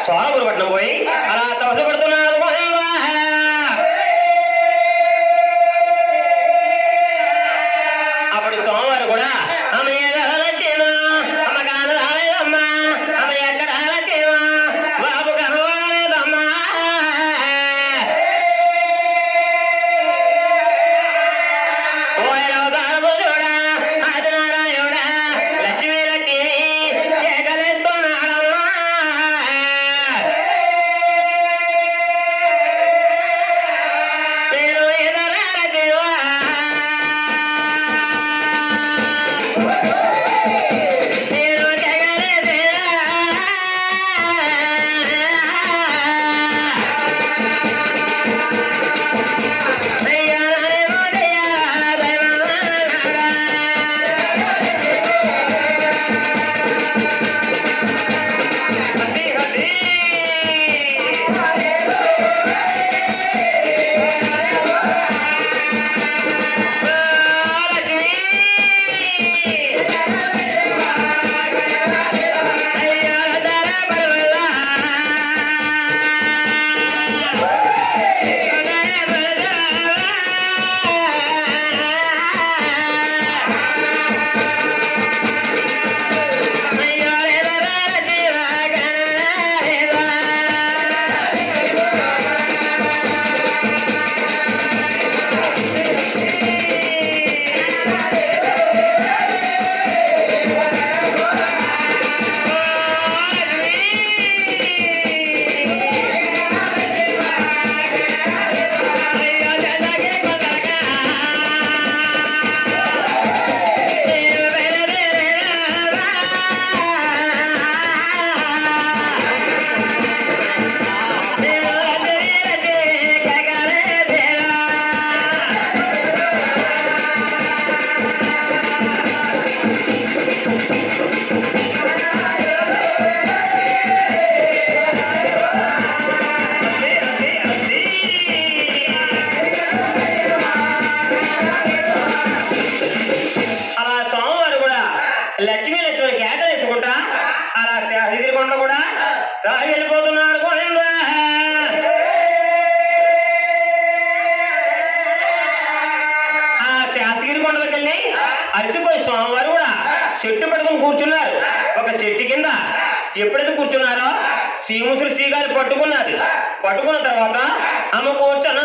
సోమవారం పట్నం పోయి అలా తపస్సు పడుతున్నాడు గోవిందా. అప్పుడు సోమవారం కూడా అమ్మ ఏదలచేమా అమ్మ కాదు రాలేదమ్మా అమ్మ ఎక్కడ రాలేదేమా బాబు కనవాలేదమ్మా ఓయో బాబు చూడా ఆదినారాయణుడా లక్ష్మీ లక్ష్మి ఏకలేస్తున్నాడమ్మా నేను ఎదరాలదేవా నేను జగలేదేవా అలా సోమవారం కూడా లక్ష్మీ లక్ష్మి కేకలేసుకుంటా అలా ఎదురుకొండ కూడా సాగి వెళ్ళిపోతున్నాడు గోవిందా. ఆ శాస్త్రిగిరి కొండలకు వెళ్ళి అరసిపోయి సోమవారం కూడా చెట్టు పట్టుకుని కూర్చున్నారు ఒక చెట్టు కింద ఎప్పుడైతే కూర్చున్నారో శ్రీముఖులు శ్రీగారు పట్టుకున్నది పట్టుకున్న తర్వాత అమ్మ కూర్చున్నా